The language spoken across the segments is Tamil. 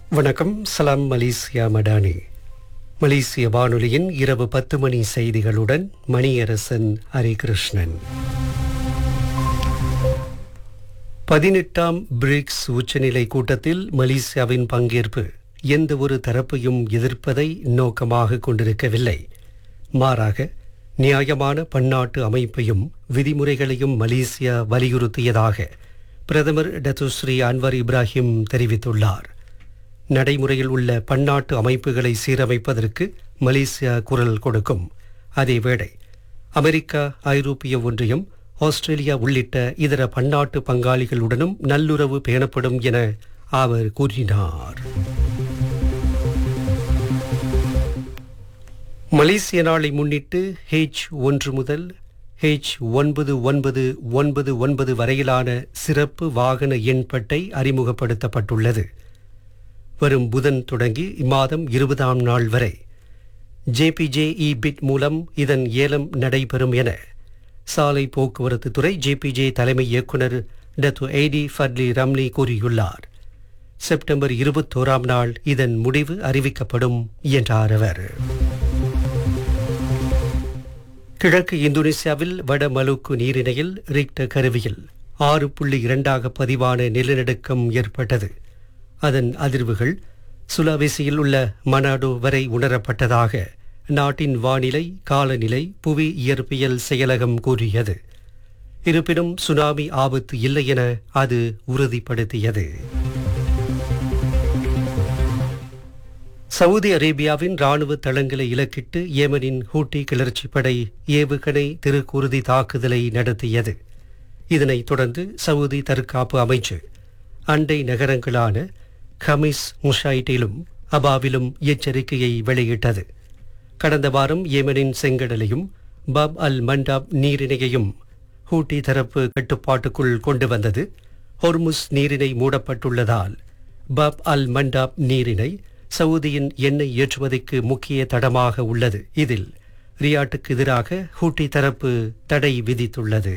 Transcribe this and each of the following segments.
வணக்கம் சலாம் மலேசியா மடானி மலேசிய வானொலியின் இரவு பத்து மணி செய்திகளுடன் மணியரசன் ஹரிகிருஷ்ணன் பதினெட்டாம் பிரிக்ஸ் உச்சநிலை கூட்டத்தில் மலேசியாவின் பங்கேற்பு எந்த ஒரு தரப்பையும் எதிர்ப்பதை நோக்கமாக கொண்டிருக்கவில்லை மாறாக நியாயமான பன்னாட்டு அமைப்பையும் விதிமுறைகளையும் மலேசியா வலியுறுத்தியதாக பிரதமர் டத்துஸ்ரீ அன்வர் இப்ராஹிம் தெரிவித்துள்ளார் நடைமுறையில் உள்ள பன்னாட்டு அமைப்புகளை சீரமைப்பதற்கு மலேசியா குரல் கொடுக்கும் அதேவேளை அமெரிக்கா ஐரோப்பிய ஒன்றியம் ஆஸ்திரேலியா உள்ளிட்ட இதர பன்னாட்டு பங்காளிகளுடனும் நல்லுறவு பேணப்படும் என அவர் கூறினார் மலேசிய நாளை முன்னிட்டு ஹெச் ஒன்று முதல் ஹெச் ஒன்பது ஒன்பது ஒன்பது ஒன்பது வரையிலான சிறப்பு வாகன எண்பட்டை அறிமுகப்படுத்தப்பட்டுள்ளது வரும் புதன் தொடங்கி இம்மாதம் இருபதாம் நாள் வரை ஜேபிஜேஇ பிட் மூலம் இதன் ஏலம் நடைபெறும் என சாலை போக்குவரத்து துறை ஜேபிஜே தலைமை இயக்குனர் டத்து எய்டி ஃபர்லி ரம்லி கூறியுள்ளார் செப்டம்பர் இருபத்தோராம் நாள் இதன் முடிவு அறிவிக்கப்படும் என்றார் அவர் கிழக்கு இந்தோனேசியாவில் வட மலுக்கு நீரிணையில் ரிக்டர் கருவியில் ஆறு புள்ளி இரண்டாக பதிவான நிலநடுக்கம் ஏற்பட்டது அதன் அதிர்வுகள் சுலாவேசியில் உள்ள மனாடோ வரை உணரப்பட்டதாக நாட்டின் வானிலை காலநிலை புவி இயற்பியல் செயலகம் கூறியது இருப்பினும் சுனாமி ஆபத்து இல்லை என அது உறுதிப்படுத்தியது சவுதி அரேபியாவின் ராணுவ தளங்களை இலக்கிட்டு ஏமனின் ஹூட்டி கிளர்ச்சிப் படை ஏவுகணை திருக்குருதி தாக்குதலை நடத்தியது இதனைத் தொடர்ந்து சவுதி தற்காப்பு அமைச்சு அண்டை நகரங்களான கமிஸ் முஷாயிட்டிலும் அபாவிலும் எச்சரிக்கையை வெளியிட்டது கடந்த வாரம் ஏமனின் செங்கடலையும் பப் அல் மண்டாப் நீரிணையையும் ஹூட்டி தரப்பு கட்டுப்பாட்டுக்குள் கொண்டு வந்தது ஹொர்முஸ் நீரிணை மூடப்பட்டுள்ளதால் பப் அல் மண்டாப் நீரிணை சவுதியின் எண்ணெய் ஏற்றுமதிக்கு முக்கிய தடமாக உள்ளது இதில் ரியாட்டுக்கு எதிராக ஹூட்டி தரப்பு தடை விதித்துள்ளது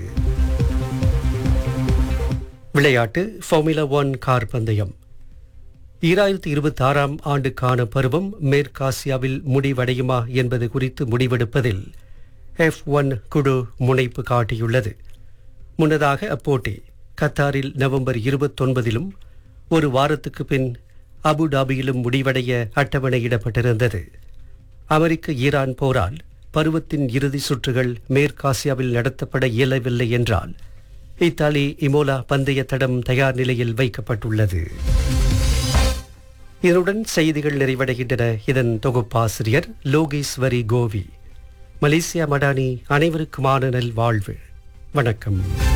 விளையாட்டு ஃபார்முலா ஒன் கார் பந்தயம் ஈராயிரத்தி இருபத்தி ஆறாம் ஆண்டுக்கான பருவம் மேற்காசியாவில் முடிவடையுமா என்பது குறித்து முடிவெடுப்பதில் எஃப் ஒன் குழு முனைப்பு காட்டியுள்ளது முன்னதாக அப்போட்டி கத்தாரில் நவம்பர் இருபத்தொன்பதிலும் ஒரு வாரத்துக்கு பின் அபுடாபியிலும் முடிவடைய அட்டவணையிடப்பட்டிருந்தது அமெரிக்க ஈரான் போரால் பருவத்தின் இறுதி சுற்றுகள் மேற்காசியாவில் நடத்தப்பட இயலவில்லை என்றால் இத்தாலி இமோலா பந்தய தடம் தயார் நிலையில் வைக்கப்பட்டுள்ளது இதனுடன் செய்திகள் நிறைவடைகின்றன இதன் தொகுப்பாசிரியர் லோகேஸ்வரி கோவி மலேசியா மடானி அனைவருக்குமான நல்வாழ்வு வணக்கம்